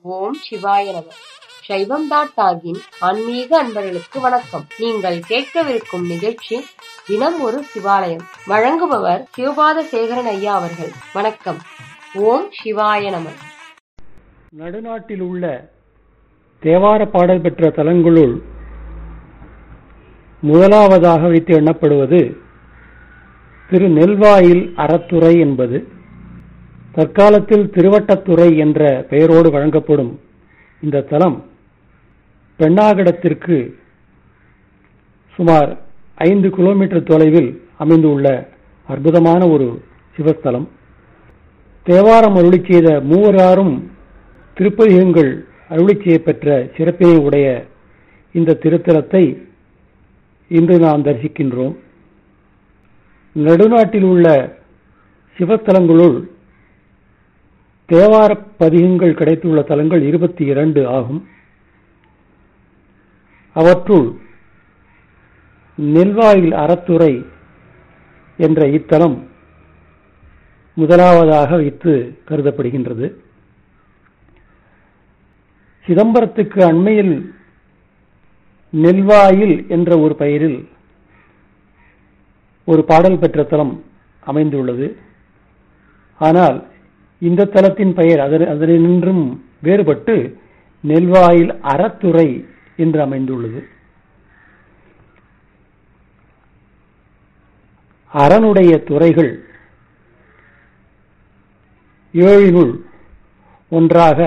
ஓம் சிவாய நம சைவம் டாட் டாகின் ஆன்மீக அன்பர்களுக்கு வணக்கம் நீங்கள் கேட்கவிருக்கும் நிகழ்ச்சி தினம் ஒரு சிவாலயம் வழங்குபவர் சிவபாத சேகரன் ஐயா அவர்கள் வணக்கம் ஓம் சிவாய நம நடுநாட்டில் உள்ள தேவார பாடல் பெற்ற தலங்களுள் முதலாவதாக வைத்து எண்ணப்படுவது திரு நெல்வாயில் அறத்துறை என்பது தற்காலத்தில் திருவட்டத்துறை என்ற பெயரோடு வழங்கப்படும் இந்த தலம் பெண்ணாகடத்திற்கு சுமார் ஐந்து கிலோமீட்டர் தொலைவில் அமைந்துள்ள அற்புதமான ஒரு சிவஸ்தலம் தேவாரம் அருளி செய்த மூவராரும் திருப்பதிகங்கள் அருளி செய்யப்பெற்ற சிறப்பினை உடைய இந்த திருத்தலத்தை இன்று நாம் தரிசிக்கின்றோம் நடுநாட்டில் உள்ள சிவத்தலங்களுள் தேவார பதிகங்கள் கிடைத்துள்ள தலங்கள் இருபத்தி இரண்டு ஆகும் அவற்றுள் நெல்வாயில் அறத்துறை என்ற இத்தலம் முதலாவதாக வைத்து கருதப்படுகின்றது சிதம்பரத்துக்கு அண்மையில் நெல்வாயில் என்ற ஒரு பெயரில் ஒரு பாடல் பெற்ற தலம் அமைந்துள்ளது ஆனால் இந்த தலத்தின் பெயர் அதனின்றும் வேறுபட்டு நெல்வாயில் அறத்துறை என்று அமைந்துள்ளது அறனுடைய துறைகள் ஏழினுள் ஒன்றாக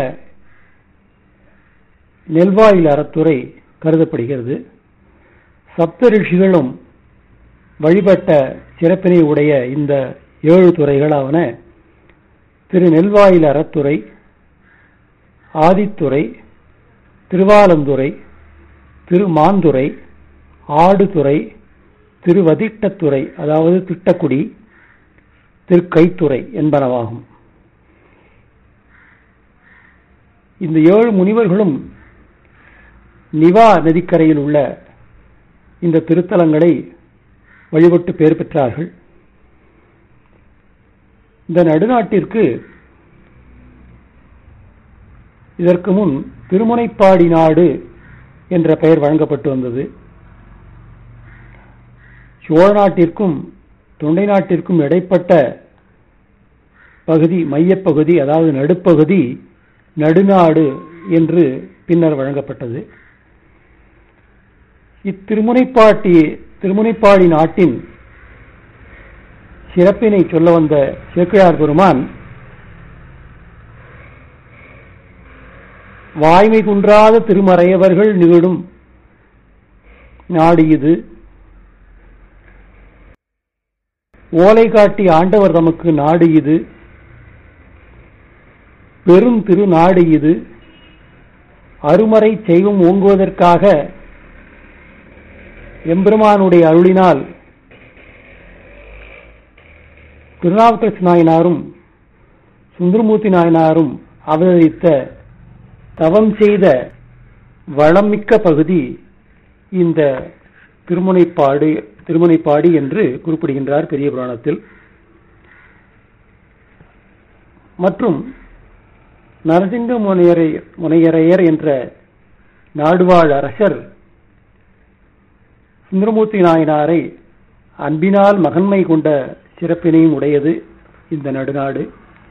நெல்வாயில் அறத்துறை கருதப்படுகிறது சப்த ரிஷிகளும் வழிபட்ட சிறப்பினை உடைய இந்த ஏழு துறைகளாவன திரு நெல்வாயில் அறத்துறை ஆதித்துறை திருவாலந்துறை திருமாந்துறை ஆடுதுறை திருவதிட்டத்துறை அதாவது திட்டக்குடி திருக்கைத்துறை என்பனவாகும் இந்த ஏழு முனிவர்களும் நிவா நதிக்கரையில் உள்ள இந்த திருத்தலங்களை வழிபட்டு பெயர் பெற்றார்கள் இந்த நடுநாட்டிற்கு இதற்கு முன் திருமுனைப்பாடி நாடு என்ற பெயர் வழங்கப்பட்டு வந்தது சோழ நாட்டிற்கும் தொண்டை நாட்டிற்கும் இடைப்பட்ட பகுதி மையப்பகுதி அதாவது நடுப்பகுதி நடுநாடு என்று பின்னர் வழங்கப்பட்டது இத்திருமுனைப்பாட்டி திருமுனைப்பாடி நாட்டின் சிறப்பினை சொல்ல வந்த சேக்கிழார் பெருமான் வாய்மை குன்றாத திருமறையவர்கள் நிகழும் நாடு இது ஓலை காட்டி ஆண்டவர் தமக்கு நாடு இது பெரும் திரு நாடு இது அருமறை செய்வம் ஓங்குவதற்காக எம்பெருமானுடைய அருளினால் திருநாவுக்கரசு நாயனாரும் சுந்தரமூர்த்தி நாயனாரும் அவதரித்த தவம் செய்த வளமிக்க பகுதி இந்த திருமுனைப்பாடு திருமுனைப்பாடி என்று குறிப்பிடுகின்றார் பெரிய புராணத்தில் மற்றும் நரசிங்க முனையரை முனையரையர் என்ற நாடுவாழ் அரசர் சுந்தரமூர்த்தி நாயனாரை அன்பினால் மகன்மை கொண்ட சிறப்பினையும் உடையது இந்த நடுநாடு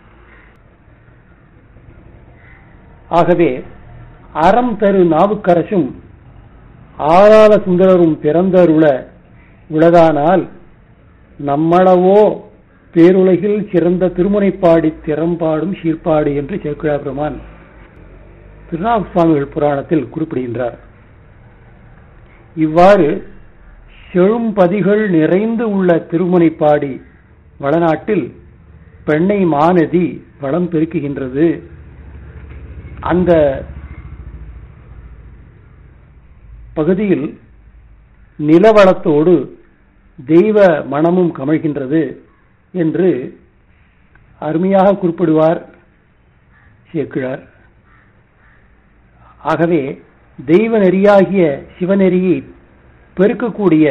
ஆகவே அறம் தரு நாவுக்கரசும் ஆளாள சுந்தரரும் பிறந்தருள உலகானால் நம்மளவோ பேருலகில் சிறந்த திருமுனைப்பாடி திறம்பாடும் சீர்பாடு என்று சேக்குழா பெருமான் திருநாவு சுவாமிகள் புராணத்தில் குறிப்பிடுகின்றார் இவ்வாறு செழும்பதிகள் நிறைந்து உள்ள திருமுனைப்பாடி வளநாட்டில் பெண்ணை மாநதி வளம் பெருக்குகின்றது அந்த பகுதியில் நிலவளத்தோடு தெய்வ மனமும் கமழ்கின்றது என்று அருமையாக குறிப்பிடுவார் சேக்கிழார் ஆகவே தெய்வ நெறியாகிய சிவநெறியை பெருக்கக்கூடிய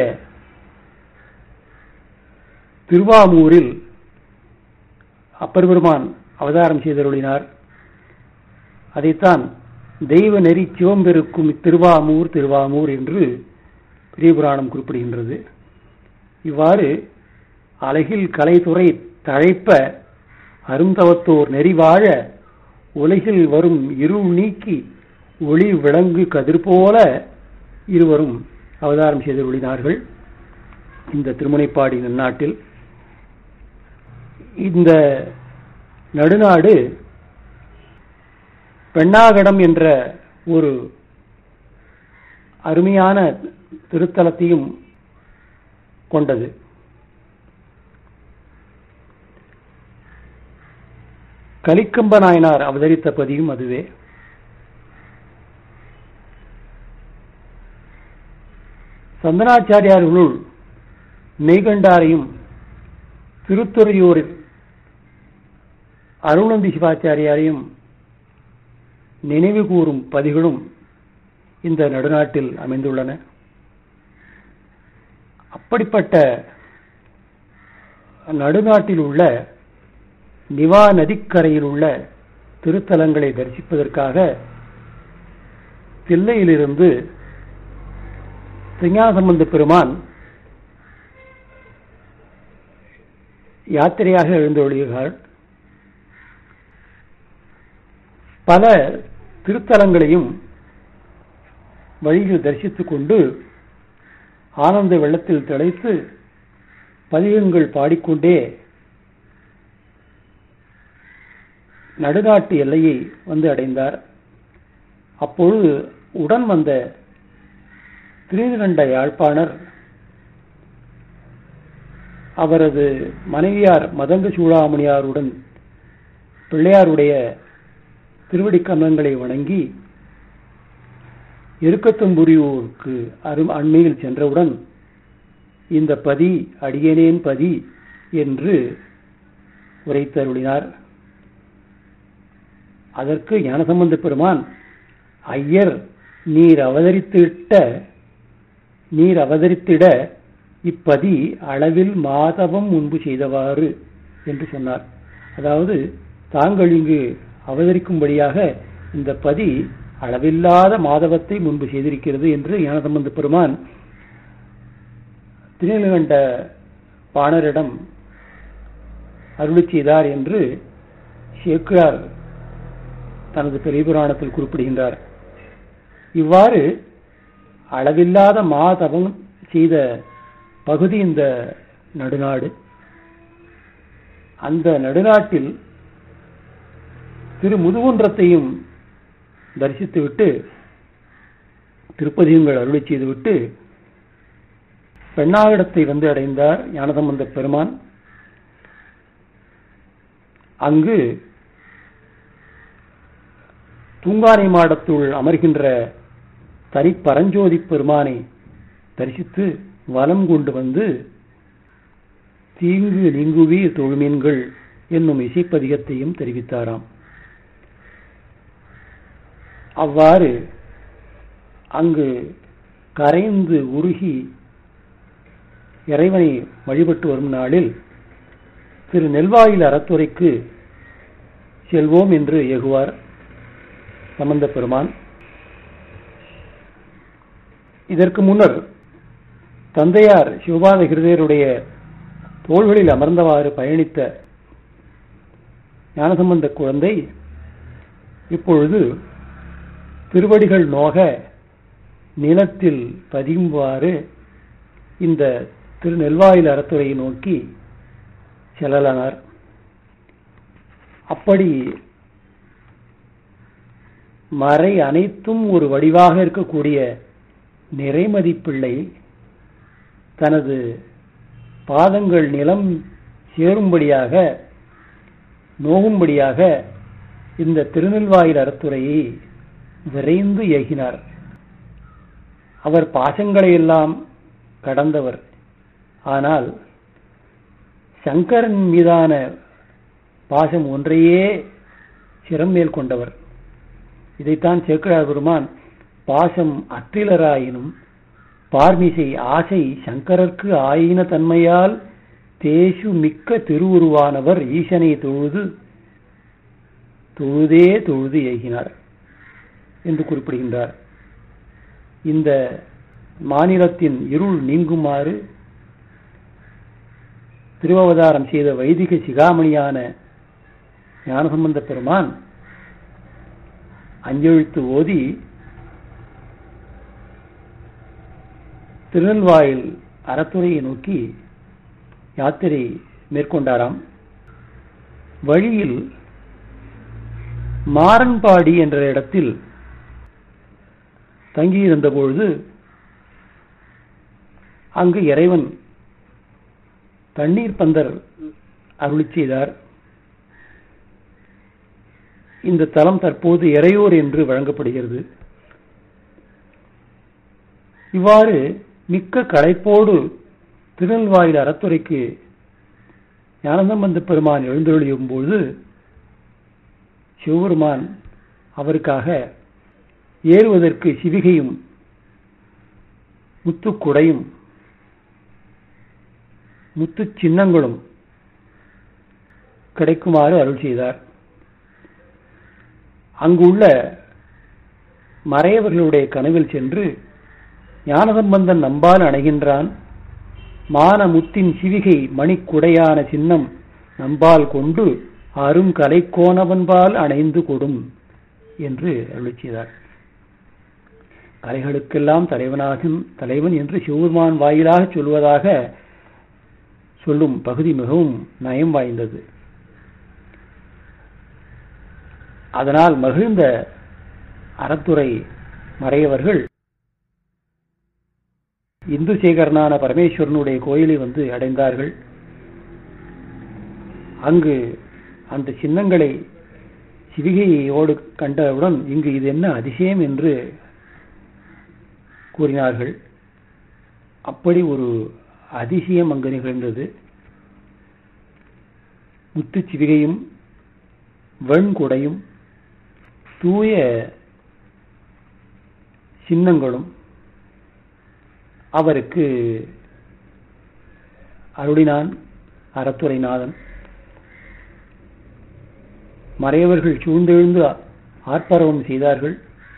திருவாமூரில் அப்பர் பெருமான் அவதாரம் செய்தருளினார் அதைத்தான் தெய்வ நெறி சிவம்பெருக்கும் திருவாமூர் திருவாமூர் என்று பெரிய புராணம் குறிப்பிடுகின்றது இவ்வாறு அழகில் கலைத்துறை தழைப்ப அருந்தவத்தோர் நெறிவாழ உலகில் வரும் இருள் நீக்கி ஒளி விளங்கு கதிர் போல இருவரும் அவதாரம் செய்துள்ளினார்கள் இந்த திருமுனைப்பாடி நன்னாட்டில் இந்த நடுநாடு பெண்ணாகடம் என்ற ஒரு அருமையான திருத்தலத்தையும் கொண்டது கலிக்கம்ப நாயனார் அவதரித்த பதியும் அதுவே சந்தனாச்சாரியார்களுள் மெய்கண்டாரையும் திருத்துறையூரில் அருணந்தி சிவாச்சாரியாரையும் நினைவு கூறும் பதிகளும் இந்த நடுநாட்டில் அமைந்துள்ளன அப்படிப்பட்ட நடுநாட்டில் உள்ள நிவா நதிக்கரையில் உள்ள திருத்தலங்களை தரிசிப்பதற்காக தில்லையிலிருந்து திருஞானசம்பந்த பெருமான் யாத்திரையாக எழுந்தொழிகிறார் பல திருத்தலங்களையும் வழியில் தரிசித்துக் கொண்டு ஆனந்த வெள்ளத்தில் திளைத்து பதிகங்கள் பாடிக்கொண்டே நடுநாட்டு எல்லையை வந்து அடைந்தார் அப்பொழுது உடன் வந்த திருநீலகண்ட யாழ்ப்பாணர் அவரது மனைவியார் மதங்க சூடாமணியாருடன் பிள்ளையாருடைய திருவடி கன்னங்களை வணங்கி எருக்கத்தம்புரியூருக்கு அரு அண்மையில் சென்றவுடன் இந்த பதி அடியனேன் பதி என்று உரைத்தருளினார் அதற்கு ஞானசம்பந்த பெருமான் ஐயர் நீர் அவதரித்திட்ட நீர் அவதரித்திட இப்பதி அளவில் மாதவம் முன்பு செய்தவாறு என்று சொன்னார் அதாவது தாங்கள் இங்கு அவதரிக்கும்படியாக இந்த பதி அளவில்லாத மாதவத்தை முன்பு செய்திருக்கிறது என்று ஞானசம்பந்த பெருமான் திருநீலகண்ட பாணரிடம் அருளி செய்தார் என்று சேக்கிழார் தனது பெரிய புராணத்தில் குறிப்பிடுகின்றார் இவ்வாறு அளவில்லாத மாதவம் செய்த பகுதி இந்த நடுநாடு அந்த நடுநாட்டில் திரு முதுகுன்றத்தையும் தரிசித்துவிட்டு திருப்பதியங்கள் அருளி செய்துவிட்டு பெண்ணாவிடத்தை வந்து அடைந்தார் ஞானசம்பந்த பெருமான் அங்கு தூங்கானை மாடத்துள் அமர்கின்ற தனி பரஞ்சோதி பெருமானை தரிசித்து வலம் கொண்டு வந்து தீங்கு நீங்குவீர் தொழுமீன்கள் என்னும் இசைப்பதிகத்தையும் தெரிவித்தாராம் அவ்வாறு அங்கு கரைந்து உருகி இறைவனை வழிபட்டு வரும் நாளில் திரு நெல்வாயில் அறத்துறைக்கு செல்வோம் என்று ஏகுவார் சம்பந்த பெருமான் இதற்கு முன்னர் தந்தையார் சிவபாத ஹிருதயருடைய தோள்களில் அமர்ந்தவாறு பயணித்த ஞானசம்பந்த குழந்தை இப்பொழுது திருவடிகள் நோக நிலத்தில் பதியும்வாறு இந்த திருநெல்வாயில் அறத்துறையை நோக்கி செல்லலானார் அப்படி மறை அனைத்தும் ஒரு வடிவாக இருக்கக்கூடிய நிறைமதிப்பிள்ளை தனது பாதங்கள் நிலம் சேரும்படியாக நோகும்படியாக இந்த திருநெல்வாயில் அறத்துறையை விரைந்து ஏகினார் அவர் பாசங்களை எல்லாம் கடந்தவர் ஆனால் சங்கரன் மீதான பாசம் ஒன்றையே சிரம் மேல் கொண்டவர் இதைத்தான் சேக்கிழார் பெருமான் பாசம் அற்றிலராயினும் பார்மிசை ஆசை சங்கரர்க்கு ஆயின தன்மையால் தேசு மிக்க திருவுருவானவர் ஈசனை தொழுது தொழுதே தொழுது ஏகினார் என்று குறிப்பிடுகின்றார் இந்த மாநிலத்தின் இருள் நீங்குமாறு திருவவதாரம் செய்த வைதிக சிகாமணியான ஞானசம்பந்த பெருமான் அஞ்செழுத்து ஓதி திருநெல்வாயில் அறத்துறையை நோக்கி யாத்திரை மேற்கொண்டாராம் வழியில் மாரன்பாடி என்ற இடத்தில் தங்கியிருந்த பொழுது அங்கு இறைவன் தண்ணீர் பந்தர் அருளி செய்தார் இந்த தலம் தற்போது இறையோர் என்று வழங்கப்படுகிறது இவ்வாறு மிக்க களைப்போடு திருநெல்வாயில் அறத்துறைக்கு ஞானசம்பந்த பெருமான் எழுந்தொழியும் பொழுது சிவபெருமான் அவருக்காக ஏறுவதற்கு சிவிகையும் முத்துக்குடையும் முத்து சின்னங்களும் கிடைக்குமாறு அருள் செய்தார் அங்குள்ள மறையவர்களுடைய கனவில் சென்று ஞானசம்பந்தன் நம்பால் அணைகின்றான் மான முத்தின் சிவிகை மணிக்குடையான சின்னம் நம்பால் கொண்டு அரும் கலைக்கோணவன்பால் அணைந்து கொடும் என்று அருளி செய்தார் கலைகளுக்கெல்லாம் தலைவனாகும் தலைவன் என்று சிவபெருமான் வாயிலாக சொல்வதாக சொல்லும் பகுதி மிகவும் நயம் வாய்ந்தது அதனால் மகிழ்ந்த அறத்துறை மறையவர்கள் இந்து சேகரனான பரமேஸ்வரனுடைய கோயிலை வந்து அடைந்தார்கள் அங்கு அந்த சின்னங்களை சிவிகையோடு கண்டவுடன் இங்கு இது என்ன அதிசயம் என்று கூறினார்கள் அப்படி ஒரு அதிசயம் அங்கு நிகழ்ந்தது முத்து சிவிகையும் வெண்குடையும் தூய சின்னங்களும் அவருக்கு அருளினான் அறத்துறைநாதன் மறையவர்கள் சூழ்ந்தெழுந்து ஆர்ப்பரவம் செய்தார்கள்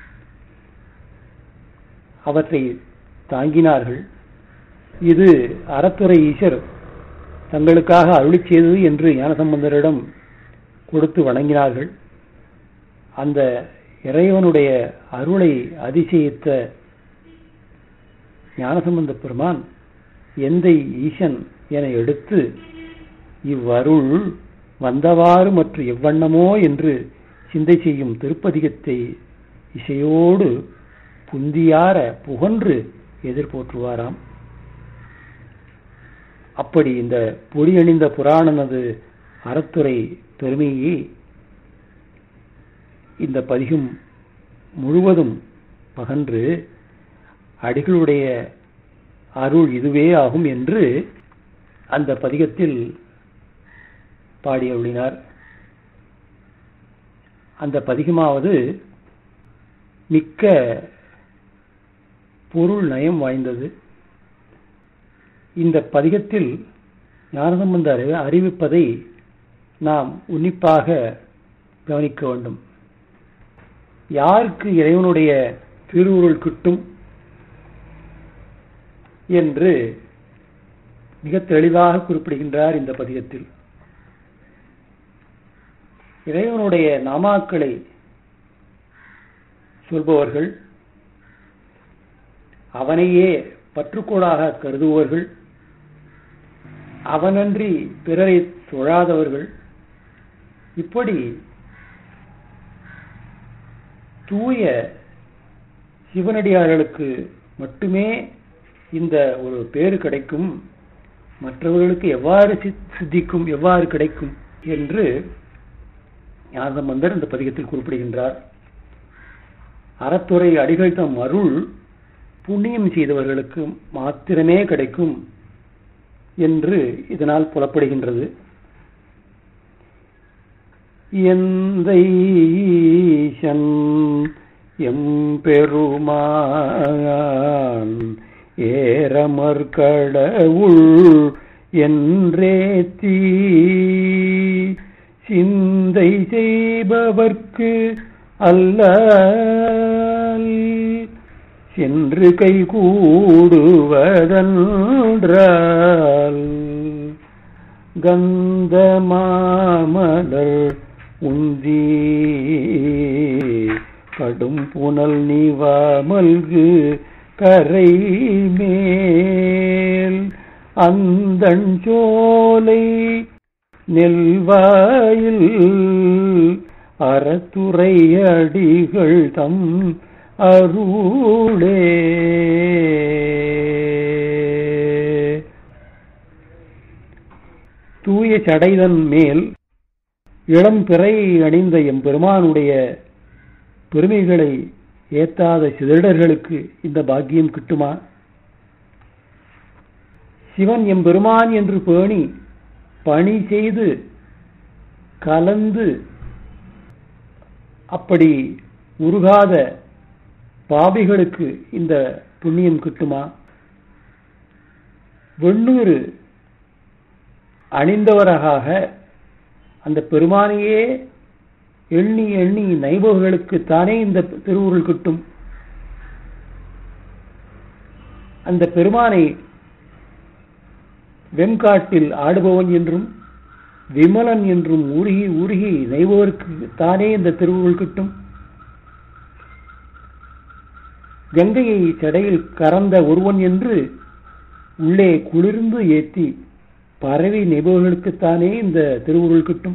அவற்றை தாங்கினார்கள் இது அறத்துறை ஈசர் தங்களுக்காக அருளி செய்தது என்று ஞானசம்பந்தரிடம் கொடுத்து வணங்கினார்கள் அந்த இறைவனுடைய அருளை அதிசயித்த ஞானசம்பந்த பெருமான் எந்தை ஈசன் என எடுத்து இவ்வருள் வந்தவாறு மற்ற எவ்வண்ணமோ என்று சிந்தை செய்யும் திருப்பதிகத்தை இசையோடு புந்தியார புகன்று எதிர்போற்றுவாராம் அப்படி இந்த பொறியணிந்த புராணனது அறத்துறை பெருமையை இந்த பதிகம் முழுவதும் பகன்று அடிகளுடைய அருள் இதுவே ஆகும் என்று அந்த பதிகத்தில் பாடி அருளினார் அந்த பதிகமாவது மிக்க பொருள் நயம் வாய்ந்தது இந்த பதிகத்தில் ஞானசம்பந்தர் அறிவிப்பதை நாம் உன்னிப்பாக கவனிக்க வேண்டும் யாருக்கு இறைவனுடைய திருவுருள் கிட்டும் என்று மிக தெளிவாக குறிப்பிடுகின்றார் இந்த பதிகத்தில் இறைவனுடைய நாமாக்களை சொல்பவர்கள் அவனையே பற்றுக்கோளாக கருதுபவர்கள் அவனன்றி பிறரை தொழாதவர்கள் இப்படி தூய சிவனடியார்களுக்கு மட்டுமே இந்த ஒரு பேரு கிடைக்கும் மற்றவர்களுக்கு எவ்வாறு சித்திக்கும் எவ்வாறு கிடைக்கும் என்று ஞானசம்பந்தர் இந்த பதிகத்தில் குறிப்பிடுகின்றார் அறத்துறை அடிகள் தம் அருள் புண்ணியம் செய்தவர்களுக்கு மாத்திரமே கிடைக்கும் என்று இதனால் புலப்படுகின்றது எந்த ஈசன் எம்பெருமான் ஏரமர்கடவுள் என்றே தீ சிந்தை செய்பவர்க்கு அல்ல சென்று கை கூடுவதன்றால் கந்த மாமலர் உந்தி கடும் புனல் நீவாமல்கு கரை மேல் அந்தஞ்சோலை நெல்வாயில் அறத்துறை அடிகள் தம் அருளே தூய சடைதன் மேல் இளம் பிறை அணிந்த எம்பெருமானுடைய பெருமைகளை ஏத்தாத சிதடர்களுக்கு இந்த பாக்கியம் கிட்டுமா சிவன் எம்பெருமான் என்று பேணி பணி செய்து கலந்து அப்படி உருகாத பாபிகளுக்கு இந்த புண்ணியம் கிட்டுமா வெண்ணூறு அணிந்தவராக அந்த பெருமானையே எண்ணி எண்ணி நைபவர்களுக்கு தானே இந்த திருவுருள் கிட்டும் அந்த பெருமானை வெண்காட்டில் ஆடுபவன் என்றும் விமலன் என்றும் உருகி உருகி நெய்பவருக்கு தானே இந்த திருவுருள் கிட்டும் கங்கையை சடையில் கறந்த ஒருவன் என்று உள்ளே குளிர்ந்து ஏத்தி பறவை நெய்பவர்களுக்குத்தானே இந்த திருவுருள் கிட்டும்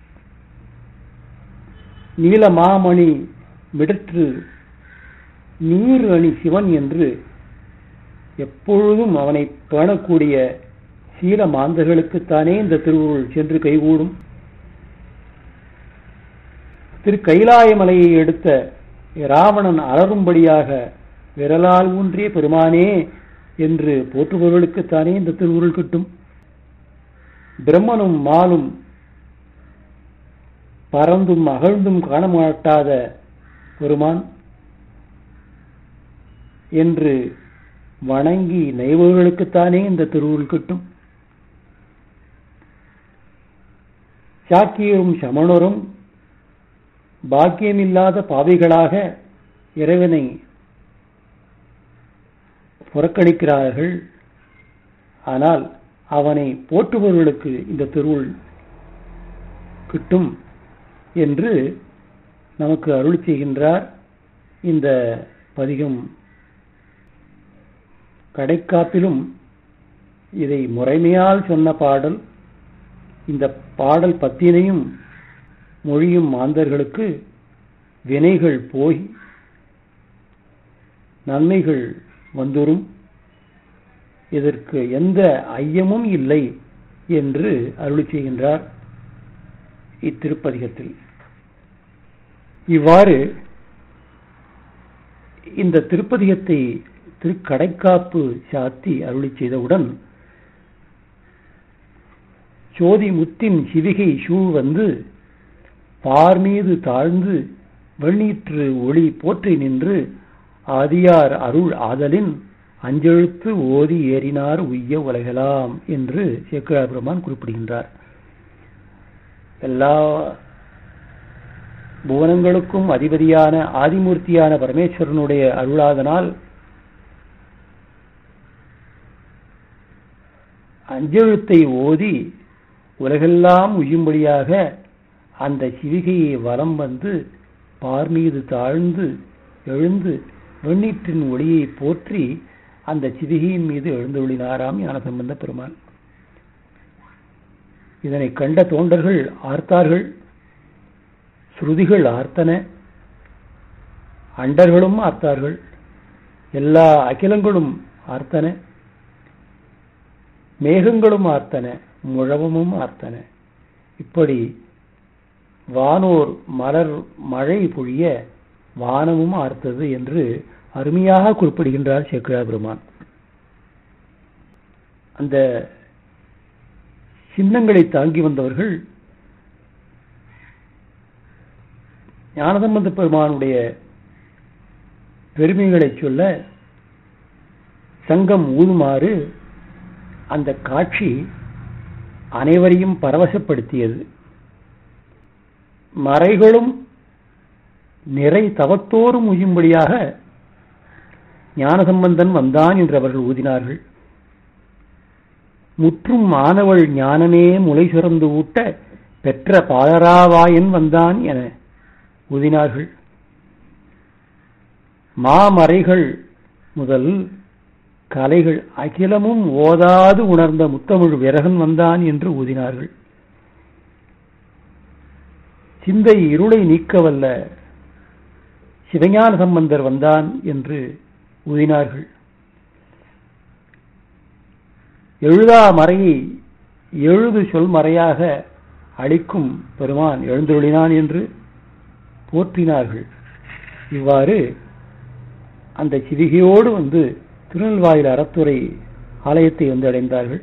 நீல மாமணி மிடற்று நீர் அணி சிவன் என்று எப்பொழுதும் அவனை பேணக்கூடிய சீல மாந்தர்களுக்குத்தானே இந்த திருவுருள் சென்று கைகூடும் திரு கைலாய மலையை எடுத்த ராவணன் அலரும்படியாக விரலால் ஊன்றிய பெருமானே என்று போற்றுபவர்களுக்குத்தானே இந்த திருவுருள் கிட்டும் பிரம்மனும் மாலும் பறந்தும் அகழ்ந்தும் காணமாட்டாத பெருமான் என்று வணங்கி நெய்வர்களுக்குத்தானே இந்த திருவுருள் கிட்டும் சாக்கியரும் சமணரும் பாக்கியமில்லாத பாவிகளாக இறைவனை புறக்கணிக்கிறார்கள் ஆனால் அவனை போற்றுபவர்களுக்கு இந்த திருவுள் கிட்டும் என்று நமக்கு அருள் செய்கின்றார் இந்த பதிகம் கடைக்காப்பிலும் இதை முறைமையால் சொன்ன பாடல் இந்த பாடல் பத்தினையும் மொழியும் மாந்தர்களுக்கு வினைகள் போய் நன்மைகள் வந்துரும் இதற்கு எந்த ஐயமும் இல்லை என்று அருளி செய்கின்றார் இத்திருப்பதிகத்தில் இவ்வாறு இந்த திருப்பதிகத்தை திருக்கடைக்காப்பு சாத்தி அருளி செய்தவுடன் சோதி முத்தின் சிவிகை சூ வந்து பார் மீது தாழ்ந்து வெண்ணீற்று ஒளி போற்றி நின்று ஆதியார் அருள் ஆதலின் அஞ்செழுத்து ஓதி ஏறினார் உய்ய உலகலாம் என்று சேக்கிழார் பெருமான் குறிப்பிடுகின்றார் எல்லா புவனங்களுக்கும் அதிபதியான ஆதிமூர்த்தியான பரமேஸ்வரனுடைய அருளாதனால் அஞ்செழுத்தை ஓதி உலகெல்லாம் உய்யும்படியாக அந்த சிவிகையை வலம் வந்து பார் மீது தாழ்ந்து எழுந்து வெண்ணீற்றின் ஒளியை போற்றி அந்த சிவிகையின் மீது எழுந்தொழினாராம் ஞானசம்பந்த பெருமான் இதனை கண்ட தோண்டர்கள் ஆர்த்தார்கள் ஸ்ருதிகள் ஆர்த்தன அண்டர்களும் ஆர்த்தார்கள் எல்லா அகிலங்களும் ஆர்த்தன மேகங்களும் ஆர்த்தன முழவமும் ஆர்த்தன இப்படி வானோர் மலர் மழை பொழிய வானமும் ஆர்த்தது என்று அருமையாக குறிப்பிடுகின்றார் சேக்கிழா பெருமான் அந்த சின்னங்களை தாங்கி வந்தவர்கள் ஞானசம்பந்த பெருமானுடைய பெருமைகளை சொல்ல சங்கம் ஊதுமாறு அந்த காட்சி அனைவரையும் பரவசப்படுத்தியது மறைகளும் நிறை தவத்தோறும் உயும்படியாக ஞானசம்பந்தன் வந்தான் என்று அவர்கள் ஊதினார்கள் முற்றும் மாணவள் ஞானமே முளை சுரந்து ஊட்ட பெற்ற பாலராவாயன் வந்தான் என ஊதினார்கள் மாமறைகள் முதல் கலைகள் அகிலமும் ஓதாது உணர்ந்த முத்தமிழ் விரகன் வந்தான் என்று ஊதினார்கள் சிந்தை இருளை நீக்கவல்ல சிவஞான சம்பந்தர் வந்தான் என்று ஊதினார்கள் எழுதா மறையை எழுது சொல் மறையாக அளிக்கும் பெருமான் எழுந்தொழினான் என்று போற்றினார்கள் இவ்வாறு அந்த சிவிகையோடு வந்து திருநெல்வாயில் அறத்துறை ஆலயத்தை வந்து அடைந்தார்கள்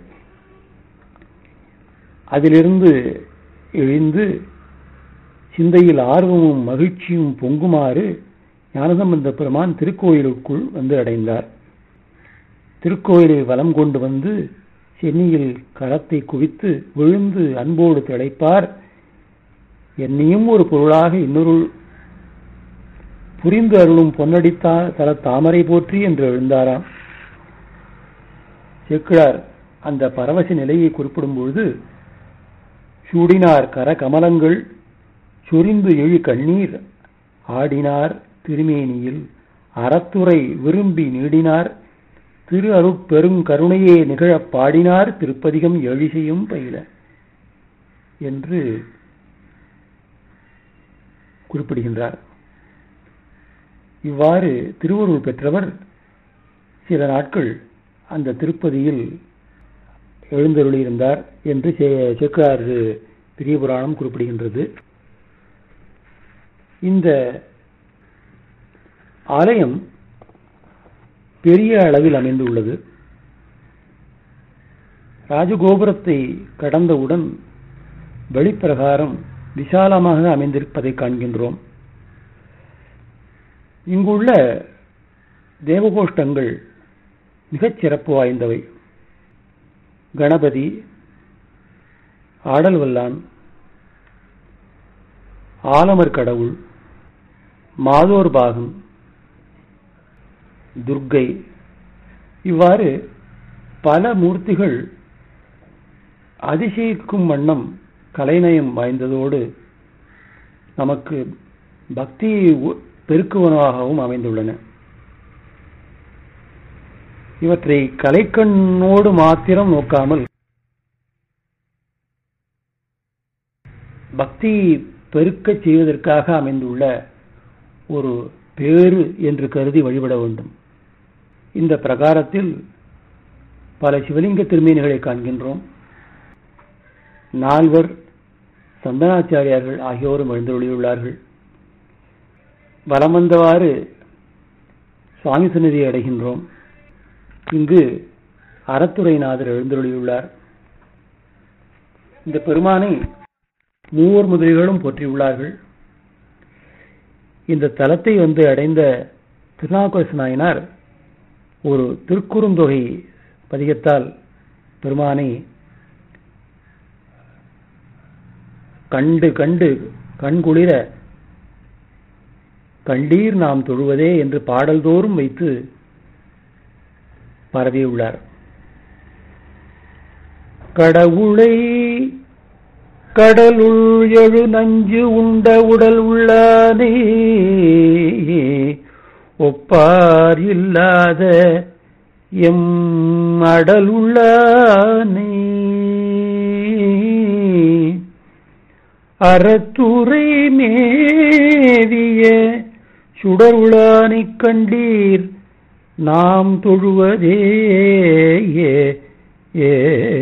அதிலிருந்து எழுந்து சிந்தையில் ஆர்வமும் மகிழ்ச்சியும் பொங்குமாறு ஞானசம்பந்த பெருமான் திருக்கோயிலுக்குள் வந்து அடைந்தார் திருக்கோயிலை வலம் கொண்டு வந்து சென்னியில் கரத்தை குவித்து விழுந்து அன்போடு திளைப்பார் என்னையும் ஒரு பொருளாக இன்னொரு புரிந்து அருளும் பொன்னடித்தா தல தாமரை போற்றி என்று எழுந்தாராம் சேக்கிழார் அந்த பரவச நிலையை குறிப்பிடும் பொழுது சூடினார் கர கமலங்கள் சொரிந்து எழு கண்ணீர் ஆடினார் திருமேனியில் அறத்துறை விரும்பி நீடினார் திரு அருட்பெரும் கருணையே நிகழப் பாடினார் திருப்பதிகம் எழிசையும் பயில என்று குறிப்பிடுகின்றார் இவ்வாறு திருவருள் பெற்றவர் சில நாட்கள் அந்த திருப்பதியில் எழுந்தருளியிருந்தார் என்று சேக்கார் பெரிய புராணம் குறிப்பிடுகின்றது இந்த ஆலயம் பெரிய அளவில் அமைந்துள்ளது ராஜகோபுரத்தை கடந்தவுடன் வெளிப்பிரகாரம் விசாலமாக அமைந்திருப்பதை காண்கின்றோம் இங்குள்ள தேவகோஷ்டங்கள் மிகச் சிறப்பு வாய்ந்தவை கணபதி ஆடல் வல்லான் ஆலமர் கடவுள் மாதோர் பாகம் துர்க்கை இவ்வாறு பல மூர்த்திகள் அதிசயிக்கும் வண்ணம் கலைநயம் வாய்ந்ததோடு நமக்கு பக்தியை பெருக்குவனவாகவும் அமைந்துள்ளன இவற்றை கலைக்கண்ணோடு மாத்திரம் நோக்காமல் பக்தி பெருக்கச் செய்வதற்காக அமைந்துள்ள ஒரு பேறு என்று கருதி வழிபட வேண்டும் இந்த பிரகாரத்தில் பல சிவலிங்க திருமேனிகளை காண்கின்றோம் நால்வர் சந்தனாச்சாரியார்கள் ஆகியோரும் எழுந்தொழியுள்ளார்கள் வலம் வந்தவாறு சுவாமி சந்நிதியை அடைகின்றோம் இங்கு அறத்துறைநாதர் எழுந்தொழியுள்ளார் இந்த பெருமானை மூவர் முதலிகளும் போற்றியுள்ளார்கள் இந்த தலத்தை வந்து அடைந்த திருநாவுக்கரசு நாயனார் ஒரு திருக்குறுந்தொகை பதிகத்தால் பெருமானை கண்டு கண்டு கண்குளிர கண்டீர் நாம் தொழுவதே என்று பாடல்தோறும் வைத்து பரவியுள்ளார் கடவுளை கடலுள் எழு நஞ்சு உண்ட உடல் உள்ளானே ஒப்பார் இல்லாத எம் அடல் உள்ளானே அறத்துறை மேவிய சுடருளானைக் கண்டீர் நாம் தொழுவதே ஏ ஏ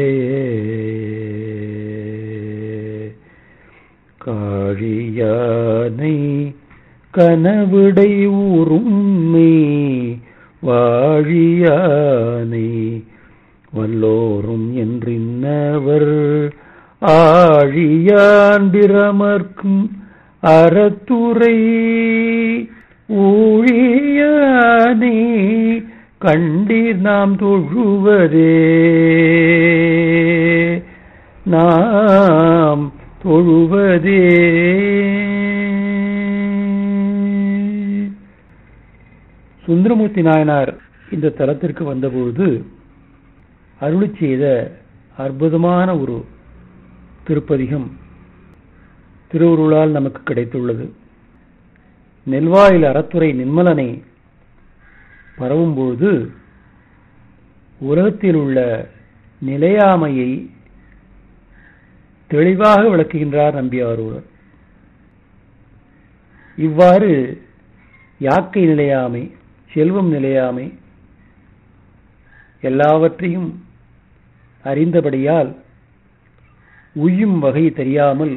காழியானை கனவிடை ஊரும்மை வாழியானை வல்லோரும் என்றின்னவர் ஆழியான் பிரமர்க்கும் அறத்துறை ஊழியானே கண்டீர் நாம் தொழுவதே நாம் தொழுவதே சுந்தரமூர்த்தி நாயனார் இந்த தலத்திற்கு வந்தபொழுது அருளி செய்த அற்புதமான ஒரு திருப்பதிகம் திருவுருளால் நமக்கு கிடைத்துள்ளது நெல்வாயில் அறத்துறை நிர்மலனை பரவும்பொழுது உலகத்தில் உள்ள நிலையாமையை தெளிவாக விளக்குகின்றார் நம்பியாரூரர் இவ்வாறு யாக்கை நிலையாமை செல்வம் நிலையாமை எல்லாவற்றையும் அறிந்தபடியால் உய்யும் வகை தெரியாமல்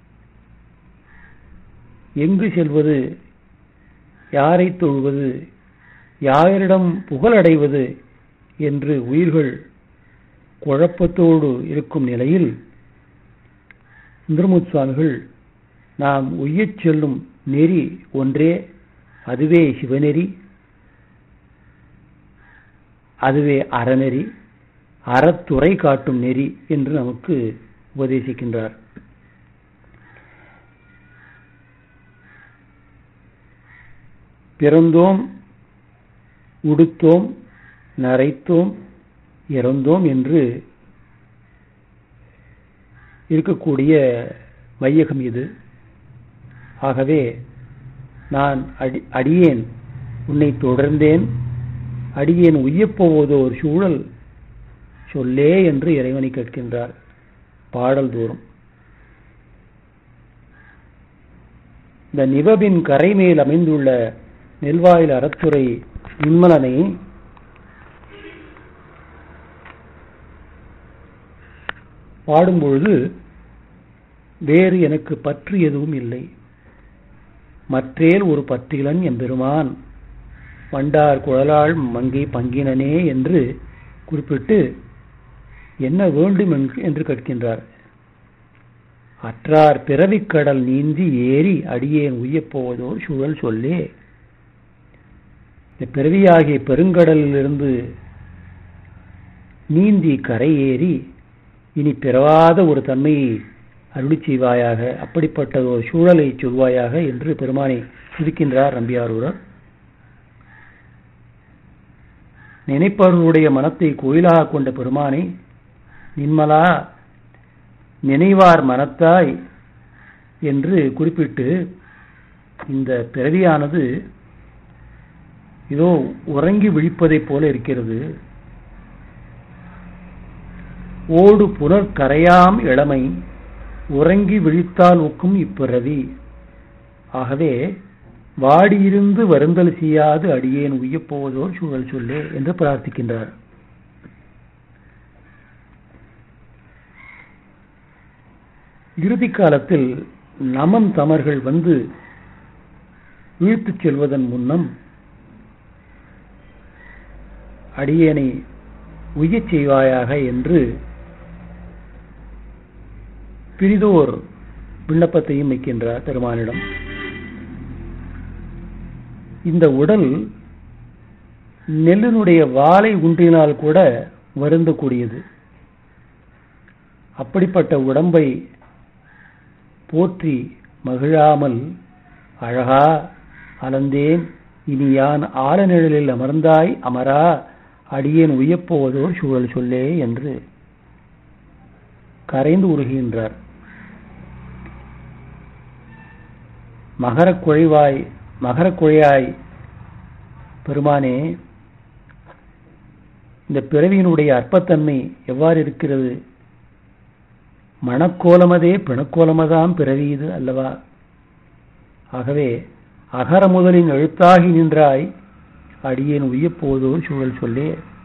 எங்கு செல்வது யாரை தொழுவது யாரிடம் புகழடைவது என்று உயிர்கள் குழப்பத்தோடு இருக்கும் நிலையில் சுந்தரமுத் சுவாமிகள் நாம் உய்யச் செல்லும் நெறி ஒன்றே அதுவே சிவநெறி அதுவே அறநெறி அறத்துறை காட்டும் நெறி என்று நமக்கு உபதேசிக்கின்றார் பிறந்தோம் உடுத்தோம் நரைத்தோம் இறந்தோம் என்று இருக்கக்கூடிய வையகம் இது ஆகவே நான் அடி அடியேன் உன்னை தொடர்ந்தேன் அடியேன் உய்யப்போவதோ ஒரு சூழல் சொல்லே என்று இறைவனை கேட்கின்றார் பாடல் தோறும் இந்த நிபபின் கரை மேல் அமைந்துள்ள நெல்வாயில் அறத்துறை நிம்மலனை பாடும்பொழுது வேறு எனக்கு பற்று எதுவும் இல்லை மற்றேல் ஒரு பற்றிலன் எம்பெருமான் வண்டார் குழலாள் மங்கை பங்கினனே என்று குறிப்பிட்டு என்ன வேண்டும் என்று கேட்கின்றார் அற்றார் பிறவிக்கடல் நீந்தி ஏறி அடியேன் உய்யப்போவதோர் சூழல் சொல்லே இந்த பிறவியாகிய பெருங்கடலிலிருந்து நீந்தி கரை ஏறி இனி பிறவாத ஒரு தன்மையை அருளி செய்வாயாக அப்படிப்பட்ட ஒரு சூழலை சொல்வாயாக என்று பெருமானை துதிக்கின்றார் நம்பியாரூரர் நினைப்பவர்களுடைய மனத்தை கோயிலாக கொண்ட பெருமானை நின்மலா நினைவார் மனத்தாய் என்று குறிப்பிட்டு இந்த பிறவியானது இதோ உறங்கி விழிப்பதைப் போல இருக்கிறது ஓடு புனர் கரையாம் இளமை உறங்கி விழித்தால் ஒக்கும் இப்பிறவி ஆகவே வாடியிருந்து வருந்தல் செய்யாது அடியேன் உய்யப்போவதோர் சூழல் சொல்லே என்று பிரார்த்திக்கின்றார் இறுதி காலத்தில் நமன் தமர்கள் வந்து இழுத்துச் செல்வதன் முன்னம் அடியேனை உய்யச் செய்வாயாக என்று பிரிதோர் விண்ணப்பத்தையும் வைக்கின்றார் பெருமானிடம் இந்த உடல் நெல்லினுடைய வாளை உண்டினால் கூட வருந்தக்கூடியது அப்படிப்பட்ட உடம்பை போற்றி மகிழாமல் அழகா அலந்தேன் இனி யான் ஆலநிழலில் அமர்ந்தாய் அமரா அடியேன் உய்யப்போவதோர் சூழல் சொல்லே என்று கரைந்து உருகின்றார் மகரக் குழைவாய் மகரக் குழையாய் பெருமானே இந்த பிறவியினுடைய அற்பத்தன்மை எவ்வாறு இருக்கிறது மணக்கோலமதே பிணக்கோலமதாம் பிறவி இது அல்லவா ஆகவே அகர முதலின் எழுத்தாகி நின்றாய் அடியேன் உய்யப்போதோ சூழல் சொல்லே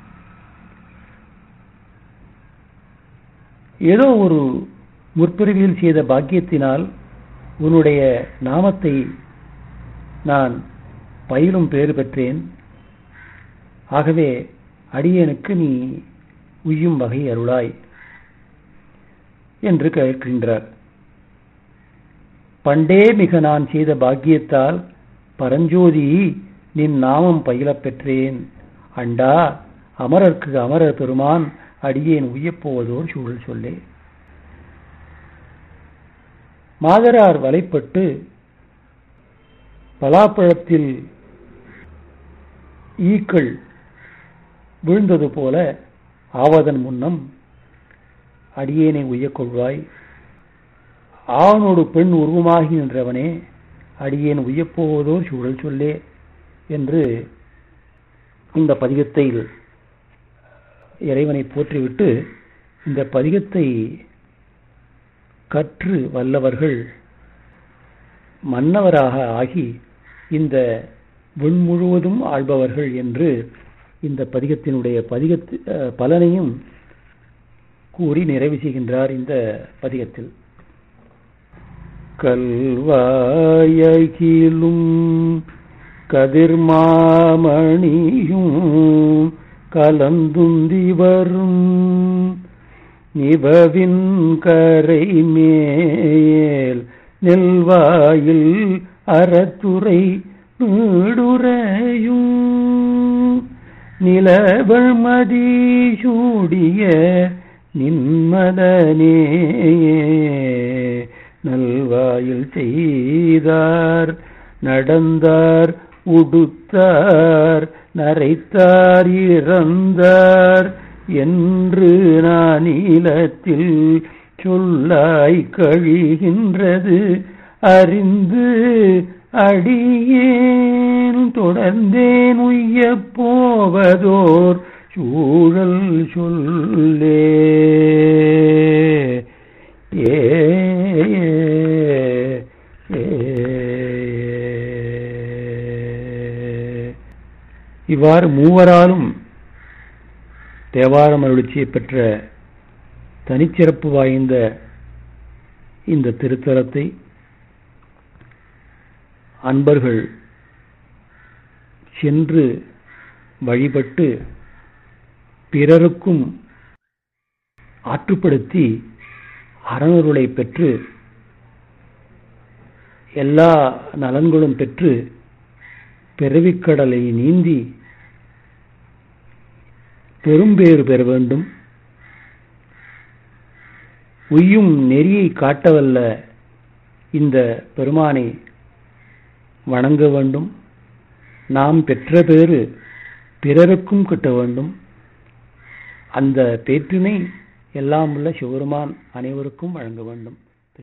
ஏதோ ஒரு முற்பிறவியில் செய்த பாக்கியத்தினால் உன்னுடைய நாமத்தை நான் பயிலும் பேறு பெற்றேன் ஆகவே அடியேனுக்கு நீ உய்யும் வகை அருளாய் என்று கேட்கின்றார் பண்டே மிக நான் செய்த பாக்கியத்தால் பரஞ்சோதி நின் நாமம் பயிலப் பெற்றேன் அண்டா அமரர்க்கு அமரர் பெருமான் அடியேன் உய்யப்போவதோர் சூழல் சொல்லே மாதரார் வலைப்பட்டு பலாப்பழத்தில் ஈக்கள் விழுந்தது போல ஆவதன் முன்னம் அடியேனை உய்யக் கொள்வாய் ஆணோடு பெண் உருவமாகி நின்றவனே அடியேன் உய்யப்போவதோர் சூழல் சொல்லே என்று இந்த பதிகத்தில் இறைவனை போற்றிவிட்டு இந்த பதிகத்தை கற்று வல்லவர்கள் மன்னவராக ஆகி இந்த விண் முழுவதும் ஆள்பவர்கள் என்று இந்த பதிகத்தினுடைய பதிகத்து அஹ், பலனையும் கூறி நிறைவு செய்கின்றார் இந்த பதிகத்தில் கல்வாயகிலும் கதிர்மாமணியும் கலந்துந்தி வரும் நிபவின் கரை மேல் நெல்வாயில் அறத்துறை நீடுரையும் நிலவழ்மதி சூடிய நின்மதனே நல்வாயில் செய்தார் நடந்தார் உடுத்தார் நரைத்தார் இறந்தார் என்று நான் நீலத்தில் சொல்லாய் கழிகின்றது அறிந்து அடியேன் தொடர்ந்தேன் உய்யப் போவதோர் சூழல் சொல்லே ஏ ஏ, இவ்வாறு மூவராலும் தேவாரம் அருளிச்சியை பெற்ற தனிச்சிறப்பு வாய்ந்த இந்த திருத்தலத்தை அன்பர்கள் சென்று வழிபட்டு பிறருக்கும் ஆற்றுப்படுத்தி அறநூறுளை பெற்று எல்லா நலன்களும் பெற்று பிறவிக்கடலை நீந்தி பெரும்பேறு பெற வேண்டும் உய்யும் நெறியை காட்டவல்ல இந்த பெருமானை வணங்க வேண்டும் நாம் பெற்ற பேறு பிறருக்கும் கிட்ட வேண்டும் அந்த பேற்றினை எல்லாம் உள்ள சிவருமான் அனைவருக்கும் வழங்க வேண்டும்